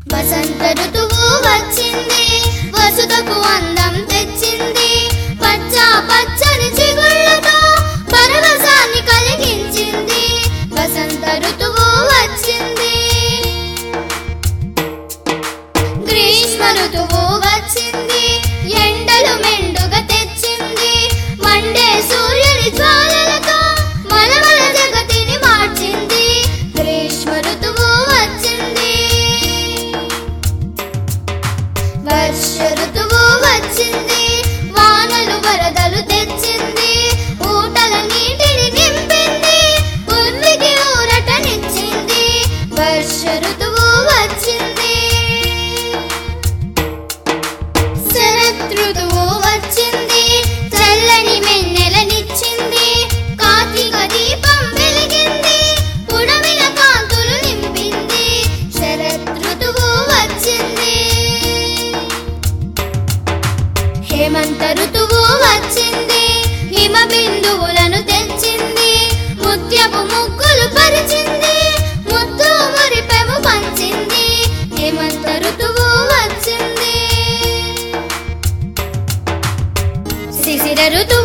వసంత ఋతువు వచ్చింది వసుదకు అందం తెచ్చింది పచ్చ పచ్చని చిగుళ్ళతో పరవశాన్ని కలిగించింది వసంత ఋతువు వచ్చింది గ్రీష్మ ఋతువు వచ్చింది ఎండలు మెండుగా తెచ్చింది మండే సూర్యుని జ్వాలలతో మలమల జగతిని మార్చింది గ్రీష్మ ఋతువు వచ్చింది వర్ష ఋతువు వచ్చింది వానలు వరదలు తెచ్చింది ఊటల నీటిని నింపింది ఉర్వికి ఊరటనిచ్చింది వర్ష ఋతువు వచ్చింది శరత్ ఋతువు వచ్చింది చల్లని వెన్నెలనిచ్చింది కార్తీక దీపం వెలిగింది పుడమిల కాంతులు నింపింది శరత్ ఋతువు వచ్చింది హేమంత ఋతువు వచ్చింది హిమ బిందువులను తెచ్చింది ముత్యపు ముగ్గులు పరిచింది ముద్దు మురిపెము పంచింది హేమంత ఋతువు వచ్చింది శిశిర ఋతువు